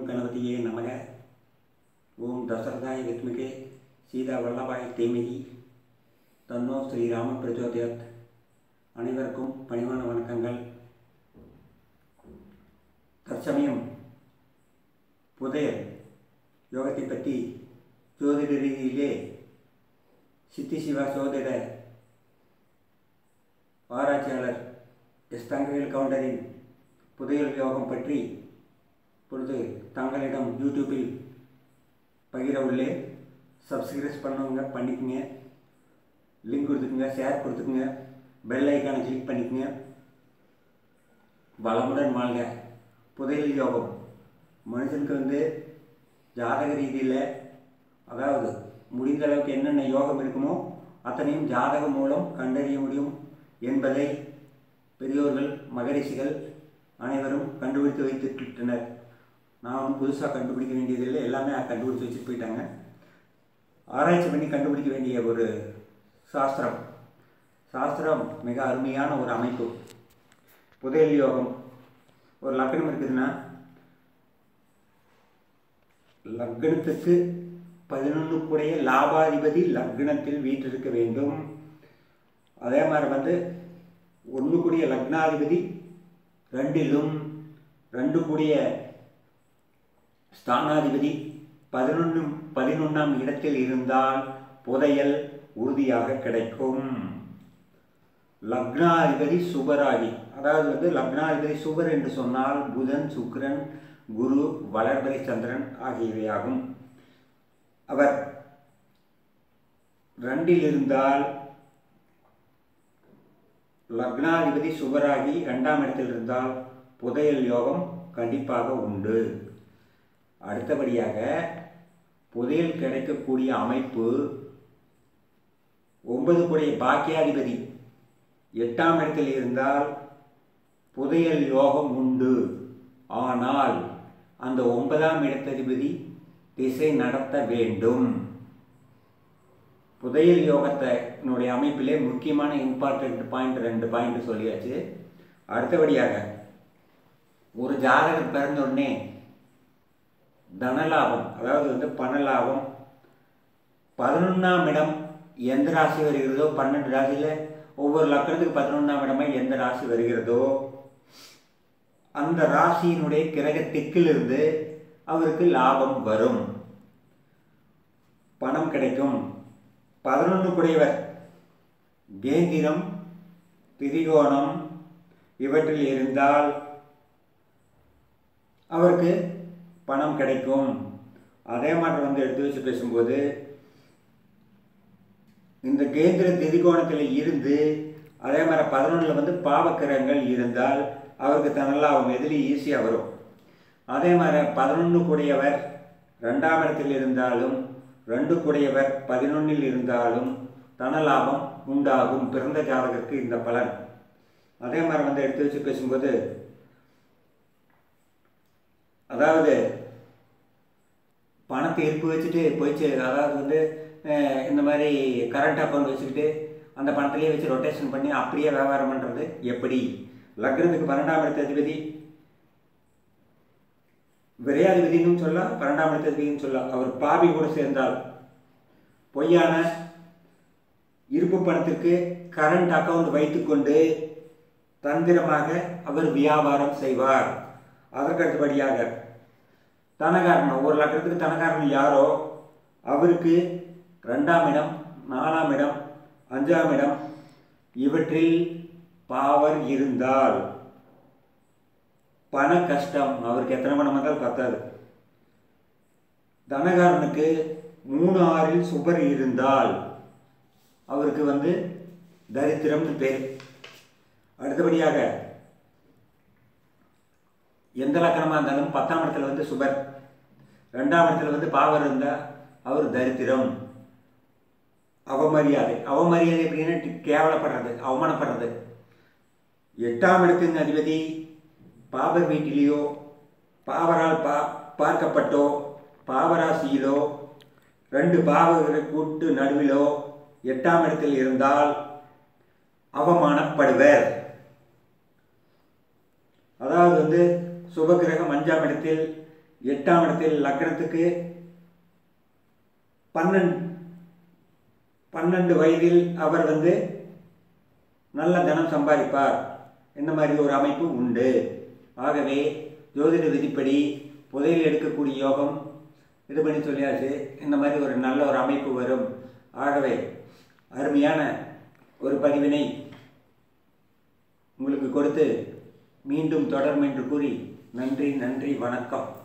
ஓம் கணபதியே நமக ஓம் தசரதாய வித்மிகே சீதா வல்லபாய் தேமிகி தன்னோ ஸ்ரீராம பிரச்சோதயத் அனைவருக்கும் பணிவான வணக்கங்கள் தற்சமயம் புதையல் யோகத்தை பற்றி ஜோதிட ரீதியிலே சித்தி சிவா ஜோதிட ஆராய்ச்சியாளர் எஸ் தங்கவேல் கவுண்டரின் புதையல் யோகம் பற்றி இப்பொழுது தங்களிடம் யூடியூப்பில் பகிர உள்ளே சப்ஸ்கிரைப் பண்ணுங்க பண்ணிக்கங்க லிங்க் கொடுத்துக்குங்க ஷேர் கொடுத்துக்குங்க பெல் ஐக்கானை கிளிக் பண்ணிக்கங்க வளமுடன் வாழ்க புதையல் யோகம் மனுஷனுக்கு வந்து ஜாதக ரீதியில் அதாவது முடிந்த அளவுக்கு என்னென்ன யோகம் இருக்குமோ அத்தனையும் ஜாதகம் மூலம் கண்டறிய முடியும் என்பதை பெரியோர்கள் மகரிஷிகள் அனைவரும் கண்டுபிடித்து வைத்துக்கிட்டனர் நான் புதுசாக கண்டுபிடிக்க வேண்டியதில்லை எல்லாமே கண்டுபிடிச்சு வச்சுட்டு போயிட்டாங்க ஆராய்ச்சி பண்ணி கண்டுபிடிக்க வேண்டிய ஒரு சாஸ்திரம் சாஸ்திரம் மிக அருமையான ஒரு அமைப்பு புதையல் யோகம் ஒரு லக்னம் இருக்குதுன்னா லக்னத்துக்கு பதினொன்றுக்குடைய லாபாதிபதி லக்னத்தில் வீற்றிருக்க வேண்டும் அதே மாதிரி வந்து ஒன்று கூடிய லக்னாதிபதி ரெண்டிலும் ரெண்டு கூடிய ஸ்தானாதிபதி பதினொன்று பதினொன்றாம் இடத்தில் இருந்தால் புதையல் உறுதியாக கிடைக்கும் லக்னாதிபதி சுபராகி அதாவது வந்து லக்னாதிபதி சுபர் என்று சொன்னால் புதன் சுக்கிரன் குரு வளர்பறை சந்திரன் ஆகியவையாகும் அவர் ரெண்டில் இருந்தால் லக்னாதிபதி சுபராகி ரெண்டாம் இடத்தில் இருந்தால் புதையல் யோகம் கண்டிப்பாக உண்டு அடுத்தபடியாக புதையல் கிடைக்கக்கூடிய அமைப்பு ஒன்பது கூடிய பாக்கியாதிபதி எட்டாம் இடத்தில் இருந்தால் புதையல் யோகம் உண்டு ஆனால் அந்த ஒன்பதாம் இடத்ததிபதி திசை நடத்த வேண்டும் புதையல் யோகத்தினுடைய அமைப்பிலே முக்கியமான இம்பார்ட்டன்ட் பாயிண்ட் ரெண்டு பாயிண்ட் சொல்லியாச்சு அடுத்தபடியாக ஒரு ஜாதகர் பிறந்த உடனே தனலாபம் அதாவது வந்து பணலாபம் பதினொன்றாம் இடம் எந்த ராசி வருகிறதோ பன்னெண்டு ராசியில் ஒவ்வொரு லக்கணத்துக்கு பதினொன்றாம் இடமா எந்த ராசி வருகிறதோ அந்த ராசியினுடைய கிரக திக்கிலிருந்து அவருக்கு லாபம் வரும் பணம் கிடைக்கும் பதினொன்று குடையவர் கேந்திரம் திரிகோணம் இவற்றில் இருந்தால் அவருக்கு பணம் கிடைக்கும் அதே மாதிரி வந்து எடுத்து வச்சு பேசும்போது இந்த கேந்திர திரிகோணத்தில் இருந்து அதே மாதிரி பதினொன்றில் வந்து பாவக்கிரகங்கள் இருந்தால் அவருக்கு தனலாபம் எதுலேயும் ஈஸியாக வரும் அதே மாதிரி பதினொன்று கூடியவர் ரெண்டாம் இடத்தில் இருந்தாலும் ரெண்டு கூடியவர் பதினொன்றில் இருந்தாலும் தனலாபம் உண்டாகும் பிறந்த ஜாதகருக்கு இந்த பலன் அதே மாதிரி வந்து எடுத்து வச்சு பேசும்போது அதாவது பணத்தை இருப்பு வச்சுட்டு போயிடுச்சு அதாவது வந்து இந்த மாதிரி கரண்ட் அக்கௌண்ட் வச்சுக்கிட்டு அந்த பணத்திலேயே வச்சு ரொட்டேஷன் பண்ணி அப்படியே வியாபாரம் பண்ணுறது எப்படி லக்னத்துக்கு பன்னெண்டாம் இடத்த அதிபதி விரையாதிபதினு சொல்ல பன்னெண்டாம் இடத்த அதிபதினு சொல்ல அவர் பாவி கூட சேர்ந்தால் பொய்யான இருப்பு பணத்துக்கு கரண்ட் அக்கௌண்ட் வைத்துக்கொண்டு தந்திரமாக அவர் வியாபாரம் செய்வார் அதற்கு அடுத்தபடியாக தனகாரணம் ஒரு லட்சத்துக்கு தனகாரணம் யாரோ அவருக்கு ரெண்டாம் இடம் நாலாம் இடம் அஞ்சாம் இடம் இவற்றில் பாவர் இருந்தால் பண கஷ்டம் அவருக்கு எத்தனை பணம் வந்தால் பத்தாது தனகாரனுக்கு மூணு ஆறில் சுபர் இருந்தால் அவருக்கு வந்து தரித்திரம்னு பேர் அடுத்தபடியாக எந்த லக்கணமாக இருந்தாலும் பத்தாம் இடத்துல வந்து சுபர் ரெண்டாம் இடத்துல வந்து பாவர் இருந்தால் அவர் தரித்திரம் அவமரியாதை அவமரியாதை எப்படின்னா கேவலப்படுறது அவமானப்படுறது எட்டாம் இடத்தின் அதிபதி பாவர் வீட்டிலேயோ பாவரால் பா பார்க்கப்பட்டோ பாவராசியிலோ ரெண்டு பாவர்களை கூட்டு நடுவிலோ எட்டாம் இடத்தில் இருந்தால் அவமானப்படுவர் அதாவது வந்து சுபகிரகம் அஞ்சாம் இடத்தில் எட்டாம் இடத்தில் லக்னத்துக்கு பன்னெண்டு பன்னெண்டு வயதில் அவர் வந்து நல்ல தனம் சம்பாதிப்பார் இந்த மாதிரி ஒரு அமைப்பு உண்டு ஆகவே ஜோதிட விதிப்படி புதையில் எடுக்கக்கூடிய யோகம் இது பண்ணி சொல்லியாச்சு இந்த மாதிரி ஒரு நல்ல ஒரு அமைப்பு வரும் ஆகவே அருமையான ஒரு பதிவினை உங்களுக்கு கொடுத்து மீண்டும் தொடரும் என்று கூறி நன்றி நன்றி வணக்கம்